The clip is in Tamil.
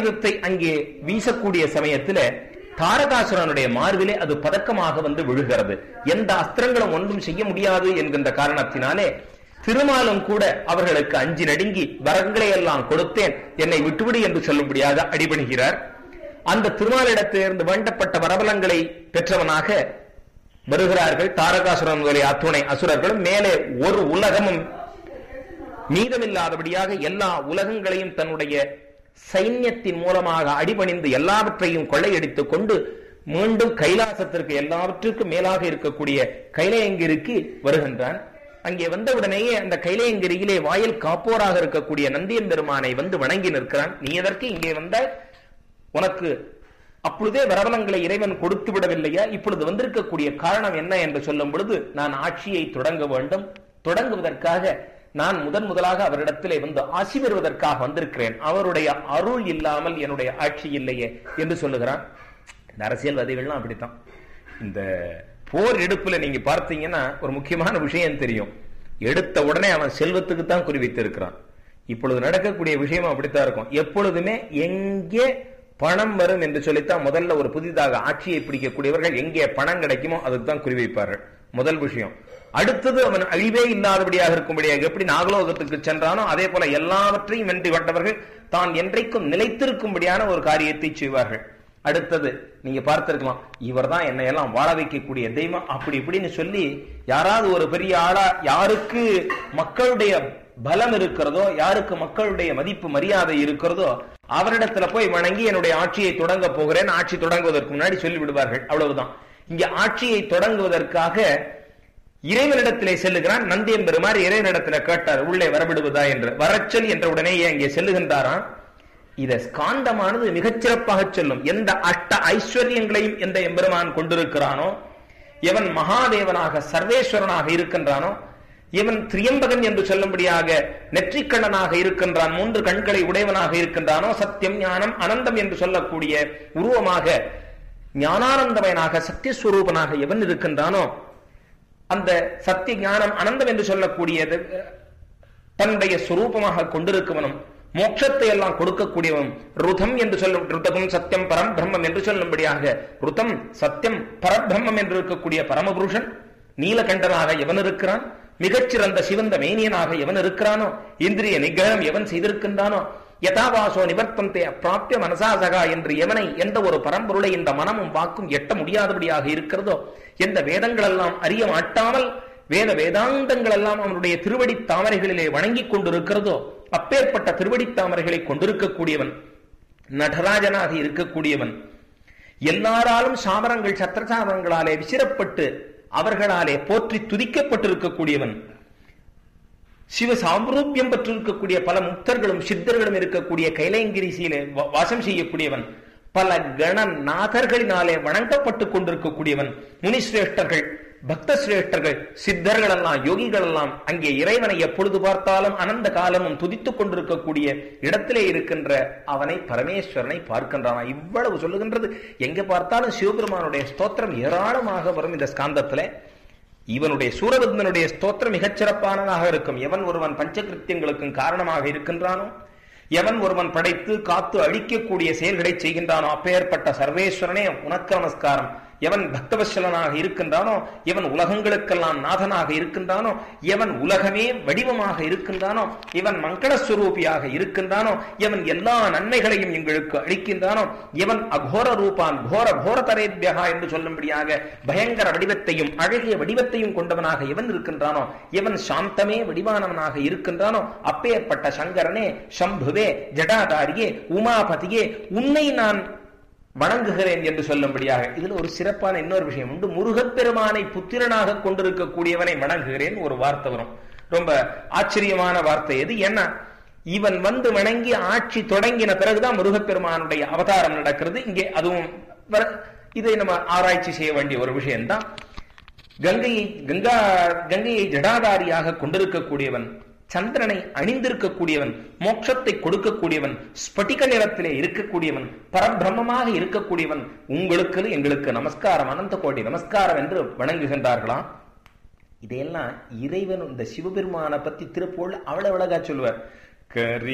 ஆயுதத்தை அங்கே வீசக்கூடிய சமயத்துல தாரகாசுரனுடைய மார்பிலே அது பதக்கமாக வந்து விழுகிறது எந்த அஸ்திரங்களும் ஒன்றும் செய்ய முடியாது என்கின்ற காரணத்தினாலே திருமாலும் கூட அவர்களுக்கு அஞ்சி நடுங்கி வரங்களை எல்லாம் கொடுத்தேன் என்னை விட்டுவிடு என்று சொல்லும்படியாக அடிபணிகிறார் அந்த திருமாலிடத்திலிருந்து வேண்டப்பட்ட வரபலங்களை பெற்றவனாக வருகிறார்கள் தாரகாசுரன் முதலிய அத்துணை அசுரர்களும் மேலே ஒரு உலகமும் மீதமில்லாதபடியாக எல்லா உலகங்களையும் தன்னுடைய சைன்யத்தின் மூலமாக அடிபணிந்து எல்லாவற்றையும் கொள்ளையடித்துக் கொண்டு மீண்டும் கைலாசத்திற்கு எல்லாவற்றுக்கும் மேலாக இருக்கக்கூடிய கைலையங்கிரிக்கு வருகின்றான் அங்கே வந்தவுடனேயே அந்த கைலையங்கிரியிலே வாயில் காப்போராக இருக்கக்கூடிய நந்தியம் பெருமானை வந்து வணங்கி நிற்கிறான் நீ எதற்கு இங்கே வந்தாய் உனக்கு அப்பொழுதே வரவலங்களை இறைவன் கொடுத்து விடவில்லையா இப்பொழுது வந்திருக்கக்கூடிய காரணம் என்ன என்று சொல்லும் பொழுது நான் ஆட்சியை தொடங்க வேண்டும் தொடங்குவதற்காக நான் முதன் முதலாக அவரிடத்திலே வந்து ஆசி பெறுவதற்காக வந்திருக்கிறேன் அவருடைய அருள் இல்லாமல் என்னுடைய ஆட்சி இல்லையே என்று சொல்லுகிறான் இந்த அரசியல்வாதிகள்லாம் அப்படித்தான் இந்த போர் எடுப்புல நீங்க பார்த்தீங்கன்னா ஒரு முக்கியமான விஷயம் தெரியும் எடுத்த உடனே அவன் செல்வத்துக்கு தான் குறிவித்து இருக்கிறான் இப்பொழுது நடக்கக்கூடிய விஷயம் அப்படித்தான் இருக்கும் எப்பொழுதுமே எங்கே பணம் வரும் என்று சொல்லித்தான் முதல்ல ஒரு புதிதாக ஆட்சியை பிடிக்கக்கூடியவர்கள் எங்கே பணம் கிடைக்குமோ அதுக்கு தான் குறிவைப்பார்கள் முதல் விஷயம் அடுத்தது அவன் அழிவே இல்லாதபடியாக இருக்கும்படியாக எப்படி நாகலோகத்துக்கு சென்றானோ அதே போல எல்லாவற்றையும் வென்றி கொண்டவர்கள் தான் என்றைக்கும் நிலைத்திருக்கும்படியான ஒரு காரியத்தை செய்வார்கள் அடுத்தது நீங்க பார்த்திருக்கலாம் இவர் தான் என்னை எல்லாம் வாழ வைக்கக்கூடிய தெய்வம் அப்படி இப்படின்னு சொல்லி யாராவது ஒரு பெரிய ஆளா யாருக்கு மக்களுடைய பலம் இருக்கிறதோ யாருக்கு மக்களுடைய மதிப்பு மரியாதை இருக்கிறதோ அவரிடத்துல போய் வணங்கி என்னுடைய ஆட்சியை தொடங்க போகிறேன் ஆட்சி தொடங்குவதற்கு முன்னாடி சொல்லி விடுவார்கள் அவ்வளவுதான் இங்க ஆட்சியை தொடங்குவதற்காக இறைவனிடத்திலே செல்லுகிறான் நந்தியம் பெருமாறு இறைவனிடத்துல கேட்டார் உள்ளே வரவிடுவதா என்று வரச்சல் என்ற உடனேயே அங்கே செல்லுகின்றாராம் இத ஸ்காந்தமானது மிகச்சிறப்பாக சொல்லும் எந்த அஷ்ட ஐஸ்வர்யங்களையும் எந்த எம்பெருமான் கொண்டிருக்கிறானோ எவன் மகாதேவனாக சர்வேஸ்வரனாக இருக்கின்றானோ இவன் திரியம்பகன் என்று சொல்லும்படியாக நெற்றிக்கண்ணனாக இருக்கின்றான் மூன்று கண்களை உடையவனாக இருக்கின்றானோ சத்தியம் ஞானம் அனந்தம் என்று சொல்லக்கூடிய உருவமாக ஞானானந்தமயனாக சத்தியஸ்வரூபனாக எவன் இருக்கின்றானோ அந்த சத்திய ஞானம் அனந்தம் என்று சொல்லக்கூடியது தன்னுடைய சுரூபமாக கொண்டிருக்கவனும் மோட்சத்தை எல்லாம் கொடுக்கக்கூடியவன் ருதம் என்று சொல்லும் ருதகம் சத்தியம் பரம் பிரம்மம் என்று சொல்லும்படியாக ருதம் சத்தியம் பரபிரம்மம் என்று இருக்கக்கூடிய பரமபுருஷன் நீலகண்டனாக எவன் இருக்கிறான் மிகச்சிறந்த சிவந்த மேனியனாக எவன் இருக்கிறானோ இந்திரிய நிகிரகம் எவன் செய்திருக்கின்றானோ யதாவாசோ நிவர்த்தந்தே அப்பிராப்திய மனசாசகா என்று எவனை எந்த ஒரு பரம்பொருளை இந்த மனமும் வாக்கும் எட்ட முடியாதபடியாக இருக்கிறதோ எந்த வேதங்கள் எல்லாம் அறிய மாட்டாமல் வேத வேதாந்தங்கள் எல்லாம் அவனுடைய திருவடி தாமரைகளிலே வணங்கிக் கொண்டிருக்கிறதோ அப்பேற்பட்ட திருவடி தாமரைகளை கொண்டிருக்கக்கூடியவன் நடராஜனாக இருக்கக்கூடியவன் எல்லாராலும் சாமரங்கள் சத்திரசாமரங்களாலே விசிறப்பட்டு அவர்களாலே போற்றி துதிக்கப்பட்டிருக்கக்கூடியவன் சிவ சாம்ரூபியம் பெற்றிருக்கக்கூடிய பல முக்தர்களும் சித்தர்களும் இருக்கக்கூடிய கைலங்கிரிசியிலே வாசம் செய்யக்கூடியவன் பல கணநாதர்களினாலே வணங்கப்பட்டுக் கொண்டிருக்கக்கூடியவன் முனிசிரேஷ்டர்கள் பக்த சிரேஷ்டர்கள் சித்தர்கள் எல்லாம் யோகிகள் எல்லாம் அங்கே இறைவனை எப்பொழுது பார்த்தாலும் அனந்த காலமும் துதித்துக் கொண்டிருக்கக்கூடிய இடத்திலே இருக்கின்ற அவனை பரமேஸ்வரனை பார்க்கின்றானா இவ்வளவு சொல்லுகின்றது எங்க பார்த்தாலும் சிவபெருமானுடைய ஸ்தோத்திரம் ஏராளமாக வரும் இந்த ஸ்காந்தத்துல இவனுடைய சூரபத்மனுடைய ஸ்தோத்திரம் மிகச் சிறப்பானதாக இருக்கும் எவன் ஒருவன் பஞ்சகிருத்தியங்களுக்கும் காரணமாக இருக்கின்றானோ எவன் ஒருவன் படைத்து காத்து அழிக்கக்கூடிய செயல்களை செய்கின்றானோ அப்பேற்பட்ட சர்வேஸ்வரனே உனக்கு நமஸ்காரம் எவன் பக்தவசலனாக இருக்கின்றானோ எவன் உலகங்களுக்கெல்லாம் நாதனாக இருக்கின்றானோ எவன் உலகமே வடிவமாக இருக்கின்றானோ இவன் மங்களஸ்வரூபியாக இருக்கின்றானோ எவன் எல்லா நன்மைகளையும் எங்களுக்கு அளிக்கின்றானோ எவன் அகோர ரூபான் கோர கோர தரேபியகா என்று சொல்லும்படியாக பயங்கர வடிவத்தையும் அழகிய வடிவத்தையும் கொண்டவனாக எவன் இருக்கின்றானோ எவன் சாந்தமே வடிவானவனாக இருக்கின்றானோ அப்பேற்பட்ட சங்கரனே சம்புவே ஜடாதாரியே உமாபதியே உன்னை நான் வணங்குகிறேன் என்று சொல்லும்படியாக இதுல ஒரு சிறப்பான இன்னொரு விஷயம் உண்டு முருகப்பெருமானை புத்திரனாக கொண்டிருக்கக்கூடியவனை வணங்குகிறேன் ஒரு வார்த்தை வரும் ரொம்ப ஆச்சரியமான வார்த்தை எது என்ன இவன் வந்து வணங்கி ஆட்சி தொடங்கின பிறகுதான் முருகப்பெருமானுடைய அவதாரம் நடக்கிறது இங்கே அதுவும் இதை நம்ம ஆராய்ச்சி செய்ய வேண்டிய ஒரு விஷயம்தான் கங்கையை கங்கா கங்கையை ஜடாதாரியாக கொண்டிருக்கக்கூடியவன் சந்திரனை அணிந்திருக்கக்கூடியவன் மோட்சத்தை கொடுக்கக்கூடியவன் ஸ்பட்டிக நிறத்திலே இருக்கக்கூடியவன் பரபிரம்மமாக இருக்கக்கூடியவன் உங்களுக்கு எங்களுக்கு நமஸ்காரம் அனந்த கோடி நமஸ்காரம் என்று வணங்குகின்றார்களாம் இதையெல்லாம் இறைவன் இந்த சிவபெருமானை பத்தி திருப்போல் அவ்வளவு அழகா சொல்லுவார் கரி